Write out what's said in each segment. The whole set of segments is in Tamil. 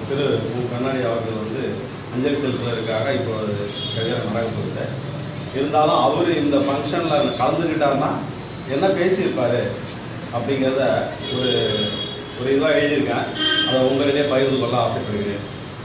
திரு மு கண்ணாடி அவர்கள் வந்து அஞ்சலி செலுத்துவதற்காக இப்போ ஒரு கல்யாணம் நடக்கப்போகுது இருந்தாலும் அவர் இந்த ஃபங்க்ஷனில் கலந்துக்கிட்டாருன்னா என்ன பேசியிருப்பாரு அப்படிங்கிறத ஒரு ஒரு இதுவாக எழுதியிருக்கேன் அதை உங்களிடையே பகிர்ந்து கொள்ள ஆசைப்படுகிறேன்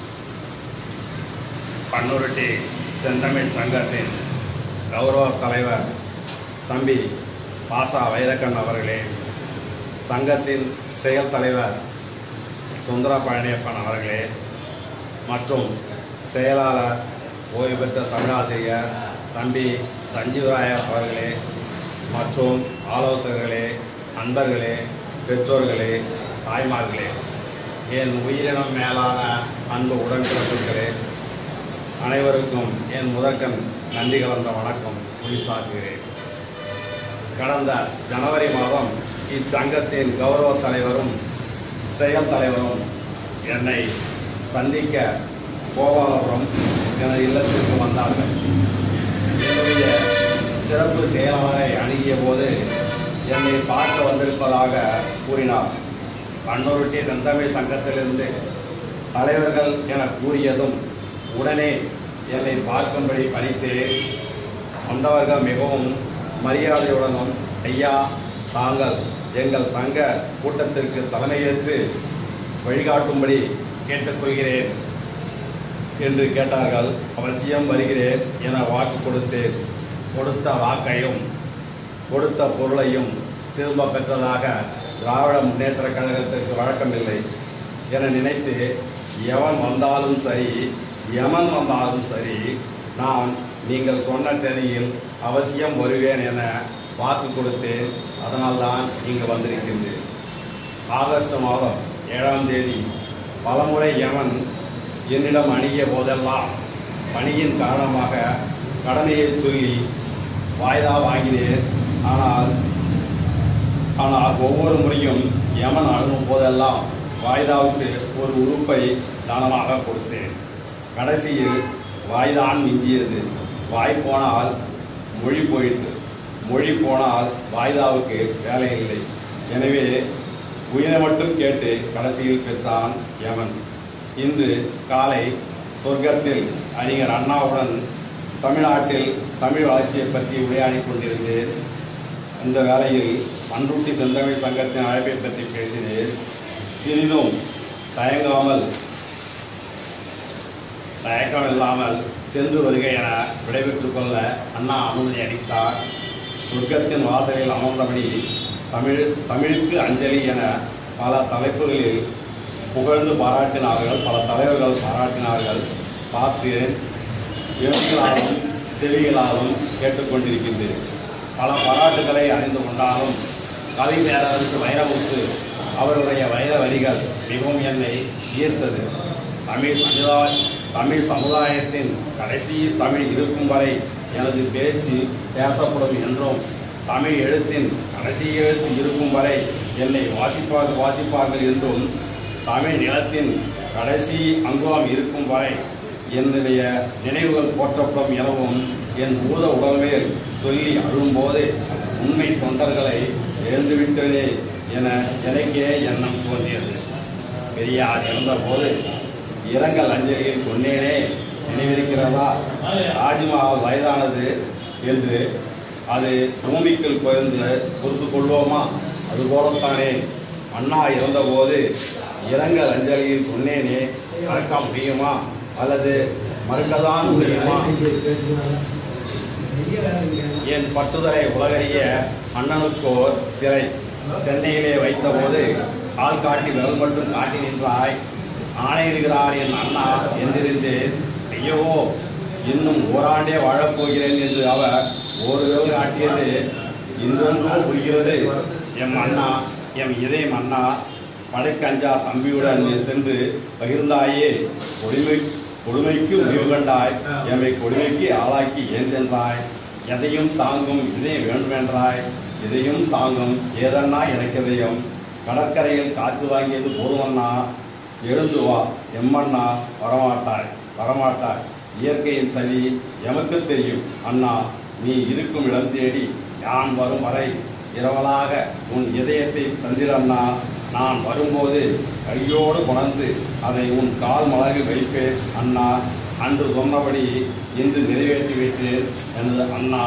பன்னுருட்டி செந்தமிழ் சங்கத்தின் கௌரவ தலைவர் தம்பி பாசா வைரக்கண் அவர்களே சங்கத்தின் செயல் தலைவர் சுந்தர பழனியப்பன் அவர்களே மற்றும் செயலாளர் ஓய்வு பெற்ற தமிழாசிரியர் தம்பி சஞ்சீவராயர் அவர்களே மற்றும் ஆலோசகர்களே நண்பர்களே பெற்றோர்களே தாய்மார்களே என் உயிரினம் மேலான அன்பு உடன்பிறப்புகளே அனைவருக்கும் என் முதற்கண் நன்றி கலந்த வணக்கம் உரித்தாக்குகிறேன் கடந்த ஜனவரி மாதம் இச்சங்கத்தின் கௌரவ தலைவரும் செயல் தலைவரும் என்னை சந்திக்க கோபாலபுரம் எனது இல்லத்திற்கு வந்தார்கள் என்னுடைய சிறப்பு செயலாளரை அணுகிய போது என்னை பார்க்க வந்திருப்பதாக கூறினார் கண்ணூருட்டி செந்தமிழ் சங்கத்திலிருந்து தலைவர்கள் என கூறியதும் உடனே என்னை பார்க்கும்படி பணித்தேன் வந்தவர்கள் மிகவும் மரியாதையுடனும் ஐயா தாங்கள் எங்கள் சங்க கூட்டத்திற்கு தலைமையேற்று வழிகாட்டும்படி கேட்டுக்கொள்கிறேன் என்று கேட்டார்கள் அவசியம் வருகிறேன் என வாக்கு கொடுத்தேன் கொடுத்த வாக்கையும் கொடுத்த பொருளையும் திரும்ப பெற்றதாக திராவிட முன்னேற்ற கழகத்திற்கு வழக்கமில்லை என நினைத்து எவன் வந்தாலும் சரி எவன் வந்தாலும் சரி நான் நீங்கள் சொன்ன தேதியில் அவசியம் வருவேன் என வாக்கு கொடுத்தேன் அதனால்தான் இங்கு வந்திருக்கின்றேன் ஆகஸ்ட் மாதம் ஏழாம் தேதி பலமுறை எவன் என்னிடம் அணுகிய போதெல்லாம் பணியின் காரணமாக கடனையை சொல்லி வாய்தா வாங்கினேன் ஆனால் ஆனால் ஒவ்வொரு முறையும் யமன் அணுகும் போதெல்லாம் வாய்தாவுக்கு ஒரு உறுப்பை தானமாக கொடுத்தேன் கடைசியில் வாய்தான் மிஞ்சியது வாய் போனால் மொழி போயிற்று மொழி போனால் வாய்தாவுக்கு வேலை இல்லை எனவே உயிரை மட்டும் கேட்டு கடைசியில் பெற்றான் யமன் இன்று காலை சொர்க்கத்தில் அறிஞர் அண்ணாவுடன் தமிழ்நாட்டில் தமிழ் வளர்ச்சியை பற்றி உரையாடி கொண்டிருந்தேன் இந்த வேளையில் பண்ருட்டி செந்தமிழ் சங்கத்தின் அழைப்பை பற்றி பேசினேன் சிறிதும் தயங்காமல் தயக்கம் இல்லாமல் சென்று வருக என விடைபெற்றுக் கொள்ள அண்ணா அனுமதி அளித்தார் சொர்க்கத்தின் வாசலில் அமர்ந்தபடி தமிழ் தமிழுக்கு அஞ்சலி என பல தலைப்புகளில் புகழ்ந்து பாராட்டினார்கள் பல தலைவர்கள் பாராட்டினார்கள் பார்த்தேன் எழுத்துகளாலும் செவிகளாலும் கேட்டுக்கொண்டிருக்கின்றேன் பல பாராட்டுகளை அறிந்து கொண்டாலும் கவி பேரரசு வைரமுத்து அவருடைய வைர வரிகள் மிகவும் என்னை ஈர்த்தது தமிழ் சமுதாய தமிழ் சமுதாயத்தின் கடைசி தமிழ் இருக்கும் வரை எனது பேச்சு பேசப்படும் என்றும் தமிழ் எழுத்தின் கடைசி எழுத்து இருக்கும் வரை என்னை வாசிப்பார்கள் வாசிப்பார்கள் என்றும் தமிழ் நிலத்தின் கடைசி அங்குலம் இருக்கும் வரை என்னுடைய நினைவுகள் போற்றப்படும் எனவும் என் பூத உடல்மேல் சொல்லி அழும்போது உண்மை தொண்டர்களை இழந்துவிட்டனே என எனக்கே எண்ணம் தோன்றியது பெரியார் இறந்தபோது இரங்கல் அஞ்சலியில் சொன்னேனே நினைவிருக்கிறதா தாஜ்மஹால் வயதானது என்று அது பூமிக்குள் குறைந்து பொறுத்து கொள்வோமா அதுபோலத்தானே அண்ணா இறந்தபோது இரங்கல் அஞ்சலியில் சொன்னேனே மறக்க முடியுமா அல்லது மறுக்கதான் முடியுமா என் பற்றுதலை உலகறிய அண்ணனுக்கோர் சிலை சென்னையிலே வைத்தபோது ஆள் காட்டி விரல் மட்டும் காட்டி நின்றாய் ஆணையிடுகிறார் என் அண்ணா என்றிருந்தேன் ஐயோ இன்னும் ஓராண்டே வாழப்போகிறேன் என்று அவர் ஒரு விரல் காட்டியது இன்றொன்றோ புரிகிறது எம் அண்ணா எம் இதயம் அண்ணா படைக்கஞ்சா தம்பியுடன் நீ சென்று பகிர்ந்தாயே கொடுமை கொடுமைக்கு முடிவு கண்டாய் எம்மை கொடுமைக்கு ஆளாக்கி ஏன் சென்றாய் எதையும் தாங்கும் இதே வேண்டுமென்றாய் இதையும் தாங்கும் ஏதன்னா எனக்கு இதயம் கடற்கரையில் காற்று வாங்கியது போதுமண்ணா எழுந்து வா எம்மண்ணா வரமாட்டாய் வரமாட்டாய் இயற்கையின் சதி எமக்கு தெரியும் அண்ணா நீ இருக்கும் இடம் தேடி யான் வரும் வரை இரவலாக உன் இதயத்தை தந்திடண்ணா நான் வரும்போது கையோடு கொணர்ந்து அதை உன் கால் மலரில் வைப்பேன் அண்ணா அன்று சொன்னபடி இன்று நிறைவேற்றி வைத்தேன் எனது அண்ணா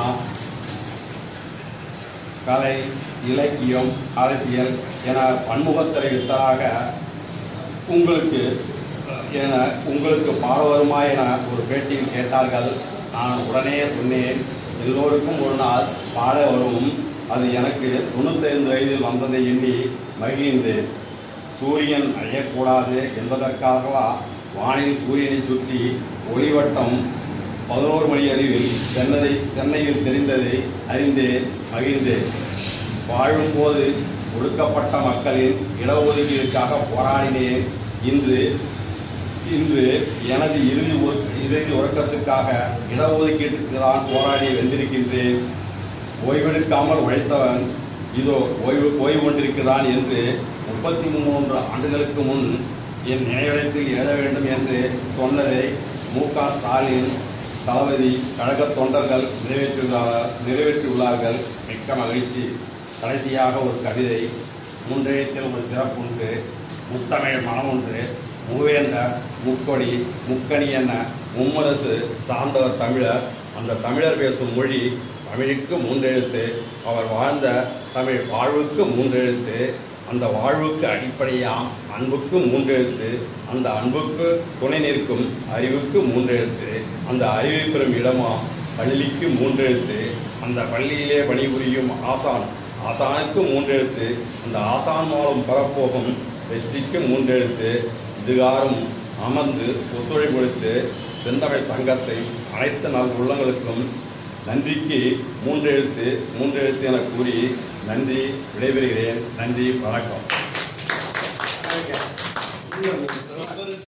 கலை இலக்கியம் அரசியல் என பன்முகத்திரை வித்தராக உங்களுக்கு என உங்களுக்கு பாட வருமா என ஒரு பேட்டியில் கேட்டார்கள் நான் உடனே சொன்னேன் எல்லோருக்கும் ஒரு நாள் பாட வரும் அது எனக்கு தொண்ணூத்தைந்து வயதில் வந்ததை எண்ணி மகிழ்கின்றேன் சூரியன் அழியக்கூடாது என்பதற்காகவா வானில் சூரியனை சுற்றி ஒளிவட்டம் பதினோரு மணி அளவில் சென்னதை சென்னையில் தெரிந்ததை அறிந்தேன் மகிழ்ந்தேன் வாழும்போது ஒடுக்கப்பட்ட மக்களின் இடஒதுக்கீடுக்காக போராடினேன் இன்று இன்று எனது இறுதி உற- இறுதி உறக்கத்துக்காக இடஒதுக்கீட்டுக்கு தான் போராடி வென்றிருக்கின்றேன் ஓய்வெடுக்காமல் உழைத்தவன் இதோ ஓய்வு ஓய்வு கொண்டிருக்கிறான் என்று முப்பத்தி மூன்று ஆண்டுகளுக்கு முன் என் நினைவிடத்தில் எழுத வேண்டும் என்று சொன்னதை மு க ஸ்டாலின் தளபதி கழக தொண்டர்கள் நிறைவேற்றியுள்ளார் நிறைவேற்றியுள்ளார்கள் மிக்க மகிழ்ச்சி கடைசியாக ஒரு கவிதை மூன்றெழுத்தில் ஒரு சிறப்புண்டு முத்தமிழ் மனம் ஒன்று மூவேந்தர் முக்கொடி முக்கணி என மும்மரசு சார்ந்தவர் தமிழர் அந்த தமிழர் பேசும் மொழி தமிழுக்கு மூன்றெழுத்து அவர் வாழ்ந்த தமிழ் வாழ்வுக்கு மூன்றெழுத்து அந்த வாழ்வுக்கு அடிப்படையாம் அன்புக்கு மூன்றெழுத்து அந்த அன்புக்கு துணை நிற்கும் அறிவுக்கு மூன்றெழுத்து அந்த அறிவை பெறும் இடமாம் பள்ளிக்கு மூன்றெழுத்து அந்த பள்ளியிலே பணிபுரியும் ஆசான் ஆசானுக்கு மூன்றெழுத்து அந்த ஆசான் மூலம் பெறப்போகும் வெற்றிக்கு மூன்றெழுத்து இதுகாரும் அமர்ந்து ஒத்துழைப்பு கொடுத்து செந்தமிழ் சங்கத்தை அனைத்து நல் உள்ளங்களுக்கும் நன்றிக்கு மூன்றெழுத்து மூன்றெழுத்து என கூறி நன்றி விடைபெறுகிறேன் நன்றி வணக்கம்